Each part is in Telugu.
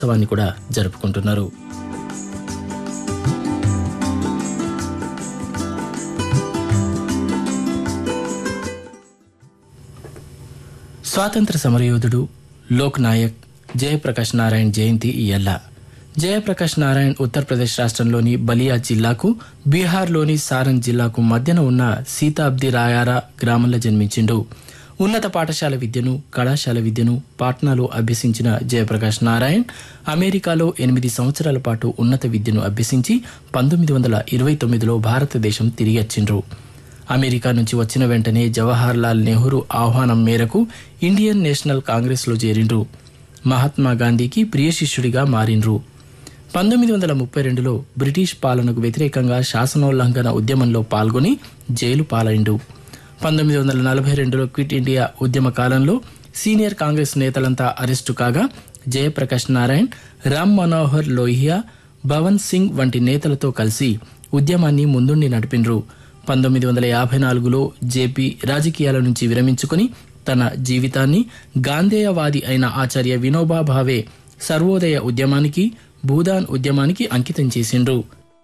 ఉత్సవాన్ని కూడా జరుపుకుంటున్నారు స్వాతంత్ర సమరయోధుడు లోక్ నాయక్ జయప్రకాష్ నారాయణ్ జయంతి ఇయ్యల్ల జయప్రకాష్ నారాయణ్ ఉత్తరప్రదేశ్ రాష్ట్రంలోని బలియా జిల్లాకు బీహార్లోని సారంగ్ జిల్లాకు మధ్యన ఉన్న సీతాబ్ది రాయారా గ్రామంలో జన్మించిండు ఉన్నత పాఠశాల విద్యను కళాశాల విద్యను పాట్నాలో అభ్యసించిన జయప్రకాష్ నారాయణ్ అమెరికాలో ఎనిమిది సంవత్సరాల పాటు ఉన్నత విద్యను అభ్యసించి పంతొమ్మిది వందల ఇరవై తొమ్మిదిలో భారతదేశం తిరిగి వచ్చిండ్రు అమెరికా నుంచి వచ్చిన వెంటనే జవహర్ లాల్ నెహ్రూ ఆహ్వానం మేరకు ఇండియన్ నేషనల్ కాంగ్రెస్లో చేరిండ్రు మహాత్మా గాంధీకి ప్రియ శిష్యుడిగా మారిండ్రు పంతొమ్మిది వందల ముప్పై రెండులో బ్రిటిష్ పాలనకు వ్యతిరేకంగా శాసనోల్లంఘన ఉద్యమంలో పాల్గొని జైలు పాలైండు పంతొమ్మిది వందల నలభై రెండులో క్విట్ ఇండియా ఉద్యమ కాలంలో సీనియర్ కాంగ్రెస్ నేతలంతా అరెస్టు కాగా జయప్రకాష్ నారాయణ్ రామ్ మనోహర్ లోహియా భవన్ సింగ్ వంటి నేతలతో కలిసి ఉద్యమాన్ని ముందుండి నడిపిండ్రు పంతొమ్మిది వందల యాభై నాలుగులో జేపీ రాజకీయాల నుంచి విరమించుకుని తన జీవితాన్ని గాంధేయవాది అయిన ఆచార్య వినోబా భావే సర్వోదయ ఉద్యమానికి భూదాన్ ఉద్యమానికి అంకితం చేసిండ్రు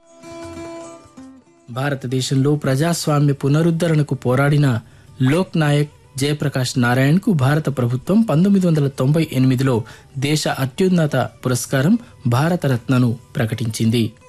భారతదేశంలో ప్రజాస్వామ్య పునరుద్ధరణకు పోరాడిన లోక్ నాయక్ జయప్రకాష్ నారాయణ్ కు భారత ప్రభుత్వం పంతొమ్మిది వందల తొంభై ఎనిమిదిలో దేశ అత్యున్నత పురస్కారం భారతరత్నను ప్రకటించింది